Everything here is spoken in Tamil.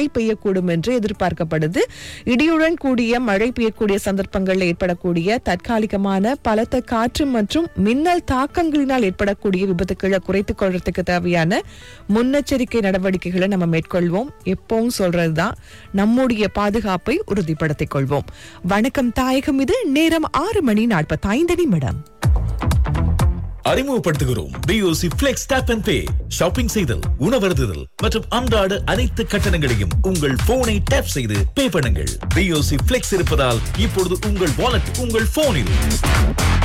மழை பெய்யக்கூடும் என்று எதிர்பார்க்கப்படுது இடியுடன் கூடிய மழை பெய்யக்கூடிய சந்தர்ப்பங்களில் ஏற்படக்கூடிய தற்காலிகமான பலத்த காற்று மற்றும் மின்னல் தாக்கங்களினால் ஏற்படக்கூடிய விபத்துக்களை குறைத்துக் கொள்றதுக்கு தேவையான முன்னெச்சரிக்கை நடவடிக்கைகளை நம்ம மேற்கொள்வோம் எப்பவும் சொல்றதுதான் நம்முடைய பாதுகாப்பை உறுதிப்படுத்திக் கொள்வோம் வணக்கம் தாயகம் இது நேரம் ஆறு மணி நாற்பத்தி ஐந்து நிமிடம் அறிமுகப்படுத்துகிறோம் POC flex tap and pay shopping செய்தல் உணவருந்துதல் மற்றும் அன்றாட அனைத்து கட்டணங்களையும் உங்கள் போனை டேப் செய்து பே பண்ணுங்கள் பிஓசி பிளெக்ஸ் இருப்பதால் இப்பொழுது உங்கள் வாலெட் உங்கள் போனில்